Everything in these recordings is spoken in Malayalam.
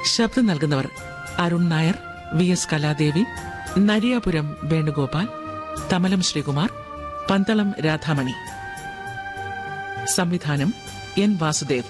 ശബ്ദം നൽകുന്നവർ അരുൺ നായർ വി എസ് കലാദേവി നരിയാപുരം വേണുഗോപാൽ തമലം ശ്രീകുമാർ പന്തളം രാധാമണി സംവിധാനം എൻ വാസുദേവ്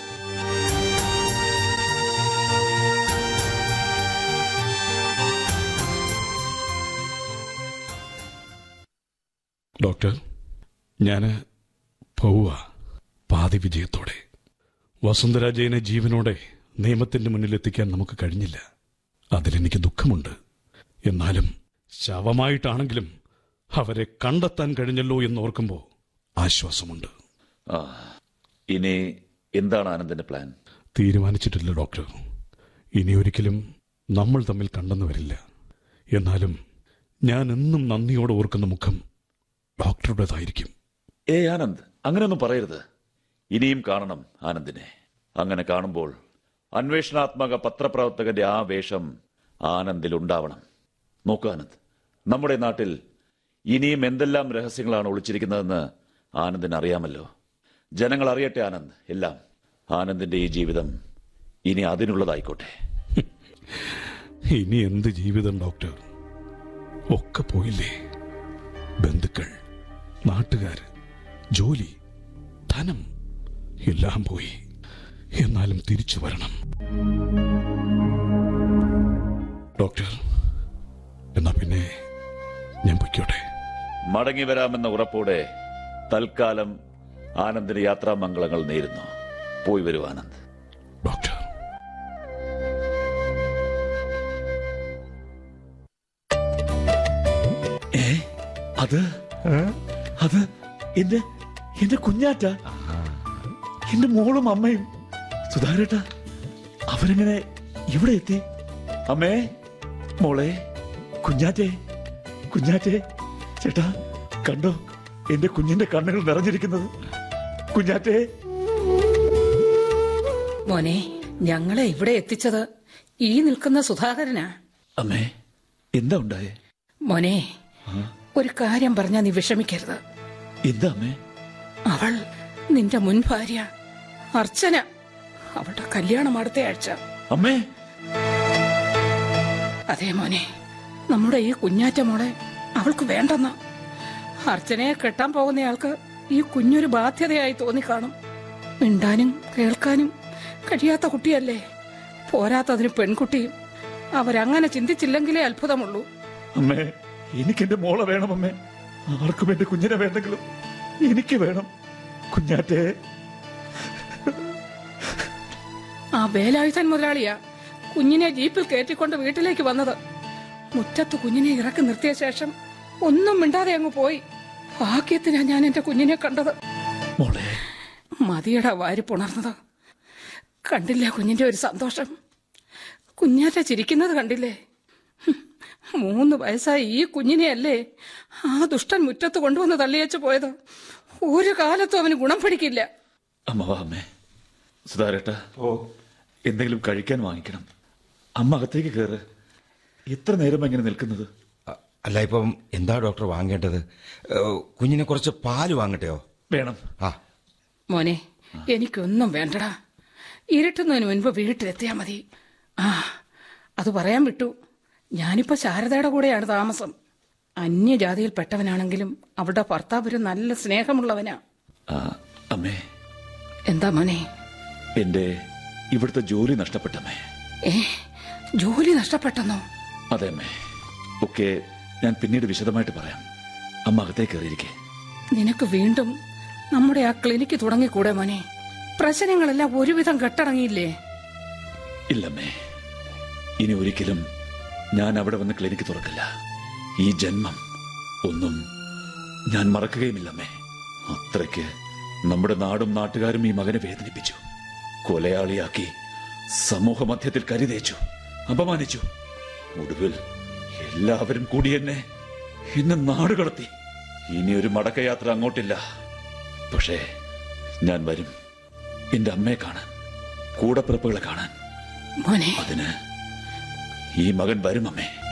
ഡോക്ടർ ഞാൻ പോവുക പാതി വിജയത്തോടെ വസുന്ധരാജയനെ ജീവനോടെ നിയമത്തിന്റെ മുന്നിലെത്തിക്കാൻ നമുക്ക് കഴിഞ്ഞില്ല അതിലെനിക്ക് ദുഃഖമുണ്ട് എന്നാലും ശവമായിട്ടാണെങ്കിലും അവരെ കണ്ടെത്താൻ കഴിഞ്ഞല്ലോ എന്നോർക്കുമ്പോൾ ആശ്വാസമുണ്ട് ആ ഇനി എന്താണ് ആനന്ദിന്റെ പ്ലാൻ തീരുമാനിച്ചിട്ടില്ല ഡോക്ടർ ഇനി ഒരിക്കലും നമ്മൾ തമ്മിൽ കണ്ടെന്ന് വരില്ല എന്നാലും ഞാൻ എന്നും നന്ദിയോടെ ഓർക്കുന്ന മുഖം ഡോക്ടറുടേതായിരിക്കും ഏ ആനന്ദ് അങ്ങനെയൊന്നും പറയരുത് ഇനിയും കാണണം ആനന്ദിനെ അങ്ങനെ കാണുമ്പോൾ അന്വേഷണാത്മക പത്രപ്രവർത്തകന്റെ ആ വേഷം ആനന്ദിൽ ഉണ്ടാവണം നോക്കൂ ആനന്ദ് നമ്മുടെ നാട്ടിൽ ഇനിയും എന്തെല്ലാം രഹസ്യങ്ങളാണ് ഒളിച്ചിരിക്കുന്നതെന്ന് ആനന്ദിന് അറിയാമല്ലോ ജനങ്ങൾ അറിയട്ടെ ആനന്ദ് എല്ലാം ആനന്ദിന്റെ ഈ ജീവിതം ഇനി അതിനുള്ളതായിക്കോട്ടെ ഇനി എന്ത് ജീവിതം ഡോക്ടർ ഒക്കെ പോയില്ലേ ബന്ധുക്കൾ നാട്ടുകാർ ജോലി ധനം എല്ലാം പോയി എന്നാലും തിരിച്ചു വരണം ഡോക്ടർ എന്നാ പിന്നെ ഞാൻ പൊയ്ക്കോട്ടെ മടങ്ങി വരാമെന്ന ഉറപ്പോടെ തൽക്കാലം ആനന്ദിന് യാത്രാമംഗളങ്ങൾ നേരുന്നു പോയി വരൂ ആനന്ദ് ഡോക്ടർ ഏ അത് അത് എന്റെ എന്റെ കുഞ്ഞാറ്റ എന്റെ മോളും അമ്മയും സുധാരേട്ട അവരെങ്ങനെ ഇവിടെ എത്തി അമ്മേ മോളെ കുഞ്ഞാറ്റേ കുഞ്ഞാറ്റേ ചേട്ടാ കണ്ടോ എന്റെ കുഞ്ഞിന്റെ കണ്ണുകൾ നിറഞ്ഞിരിക്കുന്നത് കുഞ്ഞാറ്റേ മോനെ ഞങ്ങളെ ഇവിടെ എത്തിച്ചത് ഈ നിൽക്കുന്ന സുധാകരനാ അമ്മേ എന്താ ഉണ്ടായേ മോനെ ഒരു കാര്യം പറഞ്ഞാ നീ വിഷമിക്കരുത് എന്താ അമ്മേ അവൾ നിന്റെ മുൻ ഭാര്യ അർച്ചന അവളുടെ കല്യാണം അടുത്ത ആഴ്ച അമ്മേ അതേ മോനെ നമ്മുടെ ഈ കുഞ്ഞാറ്റ മോളെ അവൾക്ക് വേണ്ടെന്ന അർച്ചനയെ കെട്ടാൻ പോകുന്നയാൾക്ക് ഈ കുഞ്ഞൊരു ബാധ്യതയായി തോന്നിക്കാണും മിണ്ടാനും കേൾക്കാനും കഴിയാത്ത കുട്ടിയല്ലേ പോരാത്തതിന് പെൺകുട്ടിയും അവരങ്ങനെ ചിന്തിച്ചില്ലെങ്കിലേ അത്ഭുതമുള്ളൂ അമ്മേ എനിക്ക് എന്റെ മോളെ വേണം അമ്മേ ആർക്കും എന്റെ കുഞ്ഞിനെ വേണ്ടെങ്കിലും എനിക്ക് വേണം കുഞ്ഞാറ്റേ ആ വേലായുധൻ മുതലാളിയാ കുഞ്ഞിനെ ജീപ്പിൽ കയറ്റിക്കൊണ്ട് വീട്ടിലേക്ക് വന്നത് മുറ്റത്ത് കുഞ്ഞിനെ ഇറക്കി നിർത്തിയ ശേഷം ഒന്നും മിണ്ടാതെ അങ്ങ് പോയി ഭാഗ്യത്തിനാ ഞാൻ എന്റെ കുഞ്ഞിനെ കണ്ടത് മോളെ മതിയട വാരി പുണർന്നത് കണ്ടില്ലേ കുഞ്ഞിന്റെ ഒരു സന്തോഷം കുഞ്ഞാറ്റ ചിരിക്കുന്നത് കണ്ടില്ലേ ഹും, മൂന്ന് വയസ്സായ ഈ കുഞ്ഞിനെയല്ലേ ആ ദുഷ്ടൻ മുറ്റത്ത് കൊണ്ടുവന്ന് തള്ളിയച്ചു പോയത് ഒരു കാലത്തും അവന് ഗുണം പിടിക്കില്ല അമ്മ വാ അമ്മേ സുധാരേട്ട ഓ എന്തെങ്കിലും കഴിക്കാൻ വാങ്ങിക്കണം അമ്മ അകത്തേക്ക് കയറ് എത്ര നേരം എങ്ങനെ നിൽക്കുന്നത് അ- അല്ല ഇപ്പം എന്താ ഡോക്ടർ വാങ്ങേണ്ടത് ഏ, കുഞ്ഞിനെ കുറച്ച് പാല് വാങ്ങട്ടെയോ വേണം ആ മോനെ എനിക്കൊന്നും വേണ്ടടാ ഇരുട്ടുന്നതിന് മുൻപ് വീട്ടിലെത്തിയാ മതി ആ അത് പറയാൻ വിട്ടു ഞാനിപ്പോ ശാരദയുടെ കൂടെയാണ് താമസം അന്യജാതിയിൽപ്പെട്ടവനാണെങ്കിലും അവളുടെ ഭർത്താവ് ഒരു നല്ല സ്നേഹമുള്ളവനാ ആ, അമ്മേ എന്താ മോനെ എന്റെ ഇവിടുത്തെ ജോലി നഷ്ടപ്പെട്ടമ്മേ ഏ ജോലി നഷ്ടപ്പെട്ടെന്നോ അതെ അമ്മേ ഒക്കെ ഞാൻ പിന്നീട് വിശദമായിട്ട് പറയാം അമ്മ അകത്തേക്ക് കയറിയിരിക്കെ നിനക്ക് വീണ്ടും നമ്മുടെ ആ ക്ലിനിക്ക് തുടങ്ങിക്കൂടെ മോനെ പ്രശ്നങ്ങളെല്ലാം ഒരുവിധം കെട്ടടങ്ങിയില്ലേ ഇല്ലമ്മേ ഇനി ഒരിക്കലും ഞാൻ അവിടെ വന്ന് ക്ലിനിക്ക് തുറക്കില്ല ഈ ജന്മം ഒന്നും ഞാൻ മറക്കുകയുമില്ലമ്മേ അത്രയ്ക്ക് നമ്മുടെ നാടും നാട്ടുകാരും ഈ മകനെ വേദനിപ്പിച്ചു കൊലയാളിയാക്കി സമൂഹ മധ്യത്തിൽ കരിതേച്ചു അപമാനിച്ചു ഒടുവിൽ എല്ലാവരും കൂടി എന്നെ ഇന്ന് നാടുകടത്തി ഇനി ഒരു മടക്കയാത്ര അങ്ങോട്ടില്ല പക്ഷേ ഞാൻ വരും എന്റെ അമ്മയെ കാണാൻ കൂടപ്പിറപ്പുകളെ കാണാൻ മോനെ അതിന് ഈ മകൻ വരും അമ്മേ